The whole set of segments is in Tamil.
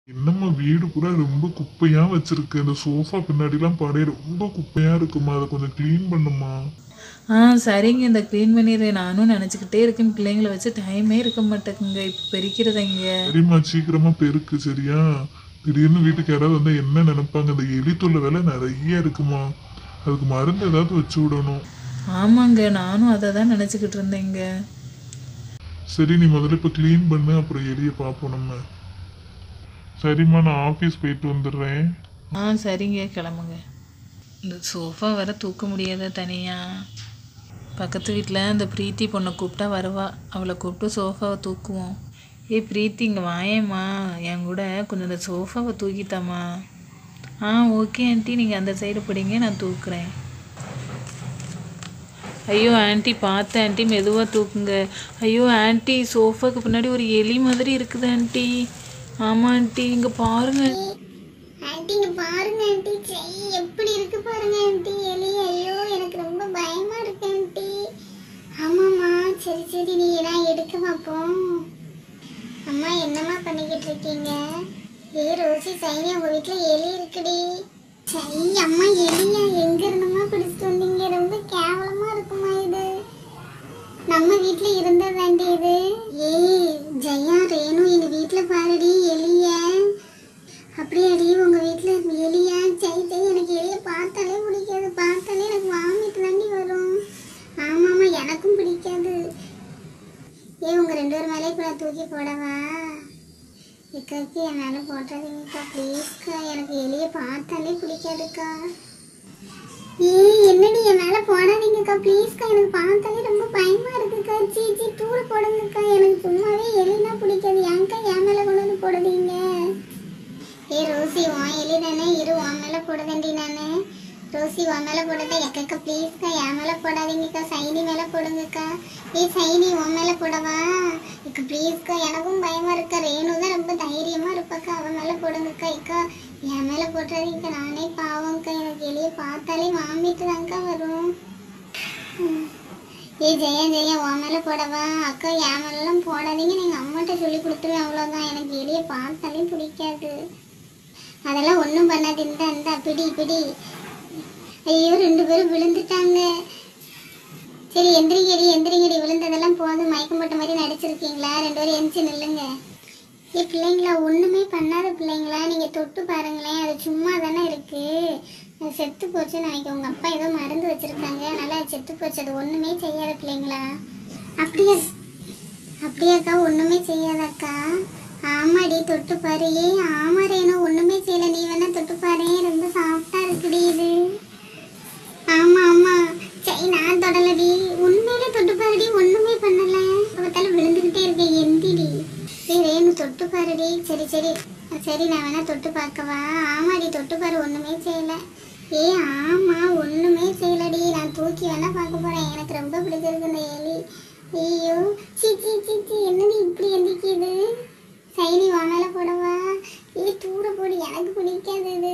என்னம்மா வீடு பூரா ரொம்ப குப்பையா வச்சிருக்கு அந்த சோஃபா பின்னாடிலாம் படைய ரொம்ப குப்பையா இருக்குமா அதை கொஞ்சம் க்ளீன் பண்ணுமா ஆ சரிங்க இந்த க்ளீன் பண்ணிடுறேன் நானும் நினச்சிக்கிட்டே இருக்கேன் பிள்ளைங்களை வச்சு டைமே இருக்க மாட்டேங்குங்க இப்போ பெருக்கிறதைங்க சரிம்மா சீக்கிரமா பெருக்கு சரியா திடீர்னு வீட்டுக்கு யாராவது வந்தா என்ன நினைப்பாங்க இந்த எலி தொல்லை வேலை நிறைய இருக்குமா அதுக்கு மருந்து ஏதாவது வச்சு விடணும் ஆமாங்க நானும் அதை தான் நினச்சிக்கிட்டு இருந்தேங்க சரி நீ முதல்ல இப்போ க்ளீன் பண்ணு அப்புறம் எலியை பார்ப்போம் நம்ம சரிம்மா நான் ஆஃபீஸ் போயிட்டு வந்துடுறேன் ஆ சரிங்க கிளம்புங்க இந்த சோஃபா வேற தூக்க முடியாத தனியாக பக்கத்து வீட்டில் இந்த பிரீத்தி பொண்ணை கூப்பிட்டா வருவா அவளை கூப்பிட்டு சோஃபாவை தூக்குவோம் ஏய் பிரீத்தி இங்கே வாயேம்மா என் கூட கொஞ்சம் இந்த சோஃபாவை தூக்கித்தாம்மா ஆ ஓகே ஆண்டி நீங்கள் அந்த சைடு பிடிங்க நான் தூக்குறேன் ஐயோ ஆண்டி பார்த்து ஆண்டி மெதுவாக தூக்குங்க ஐயோ ஆண்டி சோஃபாக்கு பின்னாடி ஒரு எலி மாதிரி இருக்குது ஆண்டி ஆமாம் ஆண்டி இங்கே பாருங்க ஆண்டி இங்க பாருங்க ஆண்டி செய் எப்படி இருக்கு பாருங்க ஆண்டி எலி ஐயோ எனக்கு ரொம்ப பயமா இருக்கு ஆண்டி ஆமாம்மா சரி சரி நீ எல்லாம் எடுக்க பார்ப்போம் அம்மா என்னம்மா பண்ணிக்கிட்டு இருக்கீங்க ஏ ரோசி சைனி உங்க வீட்டுல எலி இருக்குடி சரி அம்மா எலியா எங்க இருந்தம்மா பிடிச்சிட்டு வந்தீங்க ரொம்ப கேவலமா இருக்குமா இது நம்ம வீட்ல இருந்ததாண்டி இது ஏய் ஜெயா ரேணு எங்க வீட்ல பாருடி எலிய அப்படியாடி உங்க வீட்ல எலியா ஜெய் ஜெய் எனக்கு எலிய பார்த்தாலே பிடிக்காது பார்த்தாலே எனக்கு வாமிட் தாண்டி வரும் ஆமாமா எனக்கும் பிடிக்காது ஏ உங்க ரெண்டு பேர் மேலே இப்போ நான் தூக்கி போடவா இக்காக்கு என் மேலே போட்டாதீங்கக்கா ப்ளீஸ்க்கா எனக்கு எலிய பார்த்தாலே பிடிக்காதுக்கா ஏய் என்னடி என் மேல போடாதீங்கக்கா ப்ளீஸ்க்கா எனக்கு பார்த்தாலே ரொம்ப பயமா இருக்குக்கா சீ சீ தூர போடுங்கக்கா எனக்கு சும்மாவே எலினா பிடிக்காது ஏன்க்கா என் மேல கொண்டு வந்து போடுதீங்க ஏ ரோசி உன் எலி தானே இரு உன் மேல போடுதேன்டி நானு ரோசி உன் மேல போடுதா எக்கக்கா ப்ளீஸ்க்கா என் மேல போடாதீங்கக்கா சைனி மேல போடுங்கக்கா ஏ சைனி உன் மேல போடவா இக்கா ப்ளீஸ்க்கா எனக்கும் பயமா இருக்கா ரேணு தான் ரொம்ப தைரியமா இருப்பாக்கா அவன் மேல போடுங்கக்கா இக்கா என் மேல போட்டுறாதீங்க நானே பாவம்க்கா எனக்கு எலிய பார்த்தாலே வாமிட்டு தான்க்கா வரும் ம். ஏய் ஜெயா ஜெயா உன் மேல போடவா அக்கா என் மேலாம் போடாதீங்க நீங்க அம்மாட்ட சொல்லி கொடுத்துருவேன் அவ்வளோதான் எனக்கு எலிய பார்த்தாலே பிடிக்காது அதெல்லாம் ஒன்றும் பண்ணாது இந்த இந்த பிடி பிடி ஐயோ ரெண்டு பேரும் விழுந்துட்டாங்க சரி எந்திரிங்கடி எந்திரிங்கடி விழுந்ததெல்லாம் போதும் மயக்கம் போட்ட மாதிரி நடிச்சிருக்கீங்களா ரெண்டு பேரும் எந்திரிச்சு நில்லுங்க ஏ பிள்ளைங்களா ஒன்றுமே பண்ணாத பிள்ளைங்களா நீங்கள் தொட்டு பாருங்களேன் அது சும்மா தானே இருக்கு அது செத்து போச்சுன்னு நினைக்க உங்கள் அப்பா ஏதோ மருந்து வச்சுருக்காங்க அதனால அது செத்து போச்சு அது ஒன்றுமே செய்யாத பிள்ளைங்களா அப்படியா அப்படியாக்கா ஒன்றுமே செய்யாதாக்கா ஆமாடி தொட்டு பாரு ஏன் ஆமா ரேணு ஒன்றுமே செய்யல நீ வேணா தொட்டு பாரு ரொம்ப சாஃப்டா இருக்குடி இது ஆமா ஆமா சரி நான் தொடலடி உண்மையிலே தொட்டு பாருடி ஒண்ணுமே பண்ணல அவத்தால விழுந்துகிட்டே இருக்கேன் எந்திடி ஏய் ரேணு தொட்டு பாருடி சரி சரி சரி நான் வேணா தொட்டு பார்க்கவா ஆமாடி தொட்டு பாரு ஒண்ணுமே செய்யல ஏய் ஆமா ஒண்ணுமே செய்யலடி நான் தூக்கி வேணா பார்க்க போறேன் எனக்கு ரொம்ப பிடிச்சிருக்கு இந்த எலி ஐயோ சி சி சி சி என்னடி இப்படி எந்திக்குது சைனி வா மேல போடவா ஏய் தூர போடு எனக்கு பிடிக்காது இது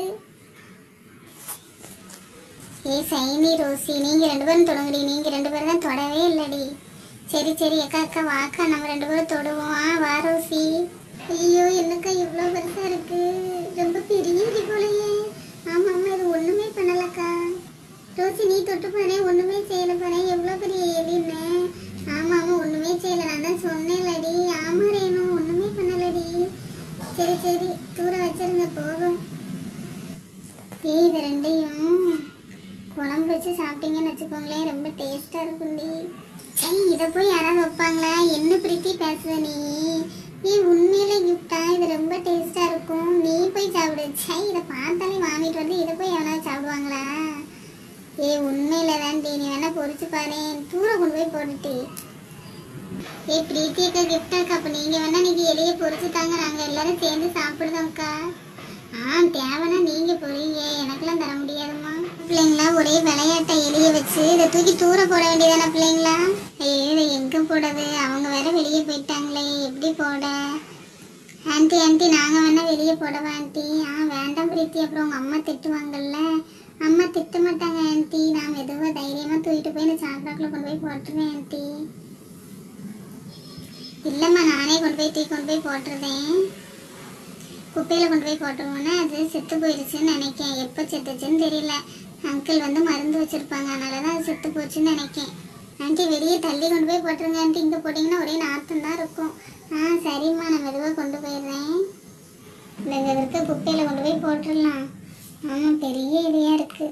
ஏய் சைனி ரோசி நீங்க ரெண்டு பேரும் தொடங்குடி நீங்க ரெண்டு பேரும் தான் தொடவே இல்லடி சரி சரி அக்கா அக்கா வாக்கா நம்ம ரெண்டு பேரும் தொடுவோம் ஆ வா ரோசி ஐயோ என்னக்கா இவ்வளோ பெருசா இருக்கு ரொம்ப பெரிய இடி போலயே ஆமா ஆமா இது ஒண்ணுமே பண்ணலக்கா ரோசி நீ தொட்டு பாரு ஒண்ணுமே செய்யல பாரு எவ்வளோ பெரிய எலின்னு ஆமா ஆமா ஒண்ணுமே செய்யல நான் தான் சொன்னேன்லடி ஆமா ரேணு ஒண்ணுமே பண்ணலடி சரி சரி தூர வச்சிருங்க போகும் ஏய் இது ரெண்டையும் குழம்பு வச்சு சாப்பிட்டீங்கன்னு வச்சுக்கோங்களேன் ரொம்ப டேஸ்டா இருக்கும்டி சரி இதை போய் யாராவது வைப்பாங்களா என்ன பிரீத்தி பேசுற நீ நீ உண்மையிலே கிஃப்டா இது ரொம்ப டேஸ்டா இருக்கும் நீ போய் சாப்பிடு சை இதை பார்த்தாலே வாங்கிட்டு வந்து இதை போய் எவனாவது சாப்பிடுவாங்களா ஏய் உண்மையில தான்டி நீ வேணா பொறிச்சு பாரு தூர கொண்டு போய் போட்டுட்டு ஏய் பிரீத்தி அக்கா கிஃப்ட் அக்கா அப்ப நீங்க வேணா நீங்க எலிய பொறிச்சு தாங்க நாங்க எல்லாரும் சேர்ந்து சாப்பிடுதோம்க்கா ஆ தேவைன்னா நீங்க பொறிங்க எனக்கெல்லாம் தர முடியாதும்மா பிள்ளைங்களா ஒரே விளையாட்டை எலிய வச்சு இதை தூக்கி தூர போட வேண்டியதானே பிள்ளைங்களா ஐயோ இதை எங்க போடுறது அவங்க வேற வெளியே போயிட்டாங்களே எப்படி போட ஆன்ட்டி ஆன்ட்டி நாங்க வேணா வெளியே போடவா ஆன்ட்டி ஆ வேண்டாம் பிரீத்தி அப்புறம் உங்க அம்மா திட்டுவாங்கல்ல அம்மா திட்ட மாட்டாங்க ஆன்ட்டி நான் மெதுவா தைரியமா தூக்கிட்டு போய் இந்த சாப்பாட்டுல கொண்டு போய் போட்டுருவேன் ஆன்ட்டி இல்லைம்மா நானே கொண்டு போய் தூக்கி கொண்டு போய் போட்டுருந்தேன் குப்பையில் கொண்டு போய் போட்டுருவோன்னா அது செத்து போயிடுச்சுன்னு நினைக்கேன் எப்போ செத்துச்சுன்னு தெரியல அங்கிள் வந்து மருந்து வச்சுருப்பாங்க அதனால தான் அது செத்து போச்சுன்னு நினைக்கேன் ஆண்டி வெளியே தள்ளி கொண்டு போய் போட்டுருங்க ஆண்டி இங்கே போட்டிங்கன்னா ஒரே நாற்றம் தான் இருக்கும் ஆ சரிம்மா நான் மெதுவாக கொண்டு போயிடுறேன் இந்த இங்க இருக்க குப்பையில் கொண்டு போய் போட்டுடலாம் ஆமாம் பெரிய இதையாக இருக்குது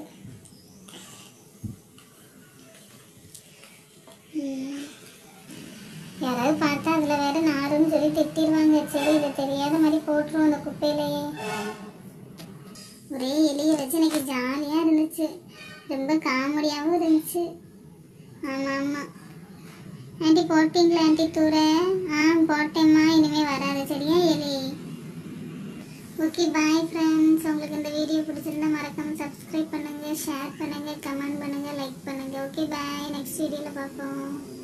யாராவது பார்த்தா அதில் வேற நாருன்னு சொல்லி திட்டிடுவாங்க சரி இது தெரியாத மாதிரி போட்டுருவோம் அந்த குப்பையிலேயே ஒரே எலியை வச்சு எனக்கு ஜாலியாக இருந்துச்சு ரொம்ப காமெடியாகவும் இருந்துச்சு ஆமாம் ஆமாம் ஆண்டி போட்டிங்களா ஆண்டி தூர ஆ போட்டேம்மா இனிமேல் வராது சரியா எலி ஓகே பாய் ஃப்ரெண்ட்ஸ் உங்களுக்கு இந்த வீடியோ பிடிச்சிருந்தா மறக்காம சப்ஸ்கிரைப் பண்ணுங்கள் ஷேர் பண்ணுங்கள் கமெண்ட் பண்ணுங்கள் லைக் பண்ணுங்கள் ஓகே பாய் நெக்ஸ்ட் வீடியோவில் பார்ப்போம்